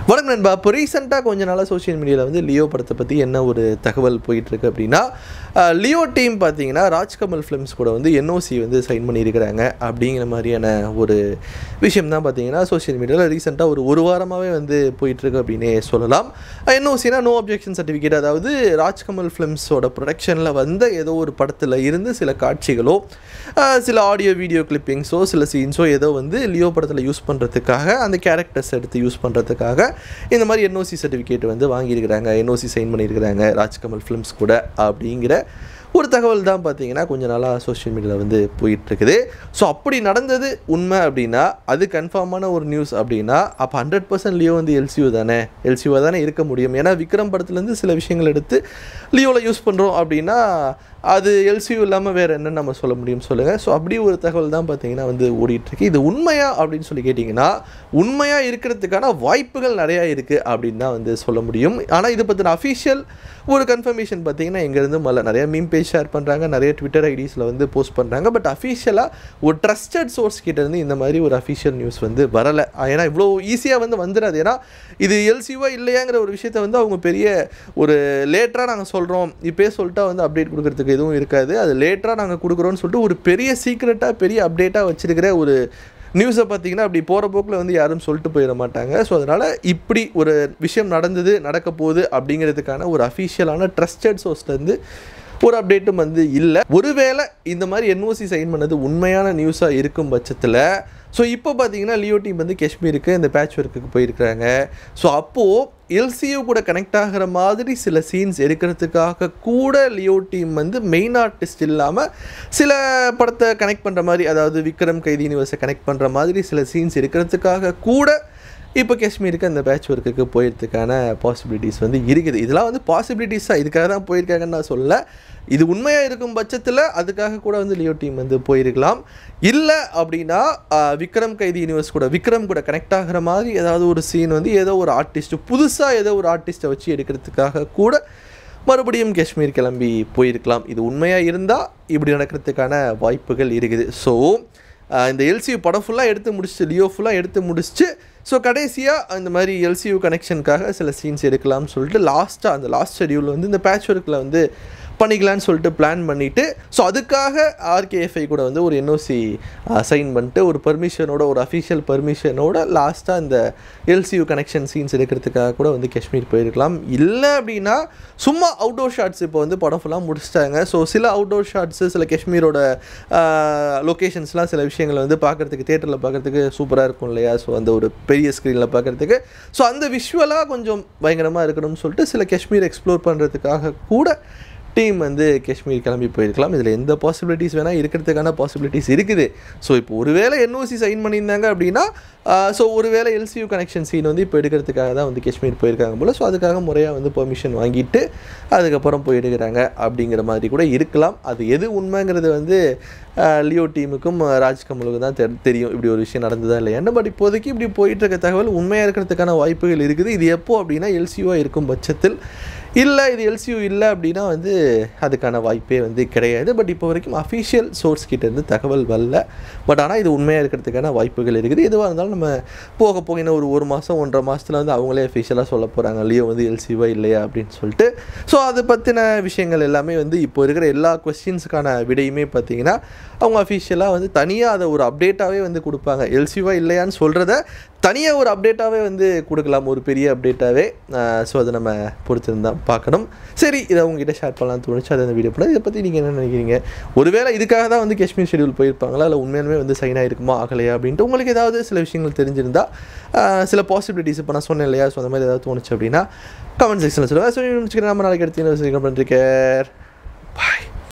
வணக்கம் நண்பா இப்போ ரீசெண்டாக கொஞ்ச நாளாக சோஷியல் மீடியாவில் வந்து லியோ படத்தை பற்றி என்ன ஒரு தகவல் போயிட்டுருக்கு அப்படின்னா அஹ், லியோ டீம் பார்த்தீங்கன்னா ராஜ்கமல் ஃபிலிம்ஸ் கூட வந்து என்ஓசி வந்து சைன் பண்ணியிருக்கிறாங்க அப்படிங்கிற மாதிரியான ஒரு விஷயம் தான் பார்த்தீங்கன்னா சோஷியல் மீடியாவில் ரீசெண்டாக ஒரு ஒரு வாரமாகவே வந்து போயிட்டுருக்கு அப்படின்னே சொல்லலாம் என்ஓசினா நோ அப்ஜெக்ஷன் சர்டிஃபிகேட் அதாவது ராஜ்கமல் ஃபிலிம்ஸோட ப்ரொடக்ஷனில் வந்த ஏதோ ஒரு படத்தில் இருந்து சில காட்சிகளோ அஹ், சில ஆடியோ வீடியோ கிளிப்பிங்ஸோ சில சீன்ஸோ ஏதோ வந்து லியோ படத்தில் யூஸ் பண்ணுறதுக்காக அந்த கேரக்டர்ஸ் எடுத்து யூஸ் பண்ணுறதுக்காக இந்த மாதிரி என்ஓசி சர்டிஃபிகேட் வந்து வாங்கியிருக்கிறாங்க என்ஓசி சைன் பண்ணியிருக்கிறாங்க ராஜ்கமல் ஃபிலிம்ஸ் கூட அப்படிங்கிற ஒரு தகவல் தான் பார்த்தீங்கன்னா கொஞ்ச நாளாக சோஷியல் மீடியாவில் வந்து போயிட்டுருக்குது ஸோ அப்படி நடந்தது உண்மை அப்படின்னா அது கன்ஃபார்மான ஒரு நியூஸ் அப்படின்னா அப்போ ஹண்ட்ரட் பர்சன்ட் லியோ வந்து எல்சியூ தானே எல்சியூவாக தானே இருக்க முடியும் ஏன்னா விக்ரம் படத்துலேருந்து சில விஷயங்கள் எடுத்து லியோவில் யூஸ் பண்ணுறோம் அப்படின்னா அது எல்சியூ இல்லாமல் வேறு என்னன்னு நம்ம சொல்ல முடியும் சொல்லுங்கள் ஸோ அப்படி ஒரு தகவல் தான் பார்த்தீங்கன்னா வந்து ஓடிட்டுருக்கு இது உண்மையா அப்படின்னு சொல்லி கேட்டிங்கன்னா உண்மையாக இருக்கிறதுக்கான வாய்ப்புகள் நிறையா இருக்குது அப்படின்னு தான் வந்து சொல்ல முடியும் ஆனால் இது பற்றின அஃபிஷியல் ஒரு கன்ஃபர்மேஷன் பார்த்தீங்கன்னா எங்கேருந்து மல்ல நிறைய மீம் பேஜ் ஷேர் பண்ணுறாங்க நிறைய ட்விட்டர் ஐடிஸில் வந்து போஸ்ட் பண்ணுறாங்க பட் அஃபிஷியலாக ஒரு ட்ரஸ்டட் சோர்ஸ் கிட்டேருந்து இந்த மாதிரி ஒரு அஃபிஷியல் நியூஸ் வந்து வரலை ஏன்னா இவ்வளோ ஈஸியாக வந்து வந்துடாது ஏன்னா இது எல்சிவா இல்லையாங்கிற ஒரு விஷயத்தை வந்து அவங்க பெரிய ஒரு லேட்டராக நாங்கள் சொல்கிறோம் இப்போயே சொல்லிட்டா வந்து அப்டேட் கொடுக்கறதுக்கு எதுவும் இருக்காது அது லேட்டராக நாங்கள் கொடுக்குறோன்னு சொல்லிட்டு ஒரு பெரிய சீக்ரெட்டாக பெரிய அப்டேட்டாக வச்சிருக்கிற ஒரு நியூஸை பார்த்தீங்கன்னா அப்படி போகிற போக்கில் வந்து யாரும் சொல்லிட்டு போயிட மாட்டாங்க ஸோ அதனால் இப்படி ஒரு விஷயம் நடந்தது நடக்க போகுது அப்படிங்கிறதுக்கான ஒரு அஃபிஷியலான ட்ரஸ்டட் சோர்ஸ்லேருந்து ஒரு அப்டேட்டும் வந்து இல்லை ஒருவேளை இந்த மாதிரி என்ஓசி சைன் பண்ணது உண்மையான நியூஸாக இருக்கும் பட்சத்தில் ஸோ இப்போ பார்த்தீங்கன்னா லியோ டீம் வந்து காஷ்மீருக்கு இந்த பேட்ச் ஒர்க்குக்கு போயிருக்கிறாங்க ஸோ அப்போது எல்சியூ கூட கனெக்ட் ஆகிற மாதிரி சில சீன்ஸ் எடுக்கிறதுக்காக கூட லியோ டீம் வந்து மெயின் ஆர்டிஸ்ட் இல்லாமல் சில படத்தை கனெக்ட் பண்ணுற மாதிரி அதாவது விக்ரம் கைதி யூனிவர்ஸை கனெக்ட் பண்ணுற மாதிரி சில சீன்ஸ் எடுக்கிறதுக்காக கூட இப்போ காஷ்மீருக்கு அந்த பேட்ச் ஒர்க்குக்கு போயிறதுக்கான பாசிபிலிட்டிஸ் வந்து இருக்குது இதெல்லாம் வந்து பாசிபிலிட்டிஸாக இதுக்காக தான் போயிருக்காங்கன்னு நான் சொல்லல இது உண்மையாக இருக்கும் பட்சத்தில் அதுக்காக கூட வந்து லியோ டீம் வந்து போயிருக்கலாம் இல்லை அப்படின்னா ஆஹ், விக்ரம் கைதி யூனிவர்ஸ் கூட விக்ரம் கூட கனெக்ட் ஆகிற மாதிரி ஏதாவது ஒரு சீன் வந்து ஏதோ ஒரு ஆர்டிஸ்ட் புதுசாக ஏதோ ஒரு ஆர்டிஸ்ட்டை வச்சு எடுக்கிறதுக்காக கூட மறுபடியும் காஷ்மீர் கிளம்பி போயிருக்கலாம் இது உண்மையாக இருந்தால் இப்படி நடக்கிறதுக்கான வாய்ப்புகள் இருக்குது ஸோ இந்த எல்சியூ படம் ஃபுல்லாக எடுத்து முடிச்சுட்டு லியோ ஃபுல்லாக எடுத்து முடிச்சுட்டு ஸோ கடைசியாக இந்த மாதிரி எல்சியூ கனெக்ஷனுக்காக சில சீன்ஸ் எடுக்கலாம்னு சொல்லிட்டு லாஸ்ட்டாக அந்த லாஸ்ட் ஷெடியூல் வந்து இந்த பேட்ச் ஒர்க்கில் வந்து பண்ணிக்கலான்னு சொல்லிட்டு பிளான் பண்ணிவிட்டு ஸோ அதுக்காக ஆர்கேஎஃப்ஐ கூட வந்து ஒரு என்ஓசி சைன் பண்ணிட்டு ஒரு பர்மிஷனோட ஒரு அஃபிஷியல் பர்மிஷனோட லாஸ்ட்டாக இந்த எல்சியூ கனெக்ஷன் சீன்ஸ் எடுக்கிறதுக்காக கூட வந்து காஷ்மீர் போயிருக்கலாம் இல்லை அப்படின்னா சும்மா அவுட்டோர் ஷாட்ஸ் இப்போ வந்து படம் ஃபுல்லாக முடிச்சிட்டாங்க ஸோ சில அவுட்டோர் ஷாட்ஸு சில காஷ்மீரோட லொக்கேஷன்ஸ்லாம் சில விஷயங்களை வந்து பார்க்குறதுக்கு தேட்டரில் பார்க்குறதுக்கு சூப்பராக இருக்கும் இல்லையா ஸோ அந்த ஒரு பெரிய ஸ்க்ரீனில் பார்க்குறதுக்கு ஸோ அந்த விஷுவலாக கொஞ்சம் பயங்கரமாக இருக்கணும்னு சொல்லிட்டு சில காஷ்மீர் எக்ஸ்ப்ளோர் பண்ணுறதுக்காக கூட டீம் வந்து காஷ்மீர் கிளம்பி போயிருக்கலாம் இதில் எந்த பாசிபிலிட்டிஸ் வேணால் இருக்கிறதுக்கான பாசிபிலிட்டிஸ் இருக்குது ஸோ இப்போ ஒருவேளை என்ஓசி சைன் பண்ணியிருந்தாங்க அப்படின்னா ஸோ ஒருவேளை எல்சியூ கனெக்ஷன் சீன் வந்து இப்போ எடுக்கிறதுக்காக தான் வந்து காஷ்மீர் போயிருக்காங்க போல் ஸோ அதுக்காக முறையாக வந்து பெர்மிஷன் வாங்கிட்டு அதுக்கப்புறம் போய் எடுக்கிறாங்க அப்படிங்கிற மாதிரி கூட இருக்கலாம் அது எது உண்மைங்கிறது வந்து ஆஹ், லியோ டீமுக்கும் ஆஹ், ராஜ்கமலுக்கும் தான் தெரி- தெரியும் இப்படி ஒரு விஷயம் நடந்ததா இல்லையான்னு பட் இப்போதைக்கு இப்படி போயிட்டு இருக்க தகவல் உண்மையாக இருக்கிறதுக்கான வாய்ப்புகள் இருக்குது இது எப்போ அப்படின்னா எல்சியூவாக இருக்கும் பட்சத்தில் இல்லை இது எல்சியூ இல்லை அப்படின்னா வந்து அதுக்கான வாய்ப்பே வந்து கிடையாது பட் இப்போ வரைக்கும் அஃபிஷியல் சோர்ஸ் கிட்டேருந்து தகவல் வரல பட் ஆனால் இது உண்மையாக இருக்கிறதுக்கான வாய்ப்புகள் இருக்குது எதுவாக இருந்தாலும் நம்ம போக போக இன்னும் ஒரு ஒரு மாதம் ஒன்றரை மாதத்தில் வந்து அவங்களே அஃபிஷியலாக சொல்ல போகிறாங்க லியோ வந்து எல்சியூவா இல்லையா அப்படின்னு சொல்லிட்டு ஸோ அதை பற்றின விஷயங்கள் எல்லாமே வந்து இப்போ இருக்கிற எல்லா கொஸ்டின்ஸுக்கான விடையுமே பார்த்தீங்கன்னா அவங்க அஃபிஷியலாக வந்து தனியாக அதை ஒரு அப்டேட்டாகவே வந்து கொடுப்பாங்க எல்சியூவா இல்லையான்னு சொல்கிறத தனியாக ஒரு அப்டேட்டாகவே வந்து கொடுக்கலாம் ஒரு பெரிய அப்டேட்டாகவே ஸோ அதை நம்ம பொறுத்திருந்தா பார்க்கணும் சரி இதை உங்ககிட்ட ஷேர் பண்ணலாம்னு தோணுச்சு அதை அந்த வீடியோ பண்ண இதை பற்றி நீங்கள் என்ன நினைக்கிறீங்க ஒருவேளை இதுக்காக தான் வந்து காஷ்மீர் ஷெடியூல் போயிருப்பாங்களா இல்லை உண்மையாலுமே வந்து சைன் ஆயிருக்குமா ஆகலையா அப்படின்ட்டு உங்களுக்கு ஏதாவது சில விஷயங்கள் தெரிஞ்சிருந்தா ஆஹ், சில பாசிபிலிட்டிஸ் இப்போ நான் சொன்னேன் இல்லையா ஸோ அந்த மாதிரி ஏதாவது தோணுச்சு அப்படின்னா கமெண்ட் செக்ஷனில் சொல்லுங்கள் ஸோ நம்ம நாளைக்கு எடுத்து என்ன பண்ணுறேன் பாய்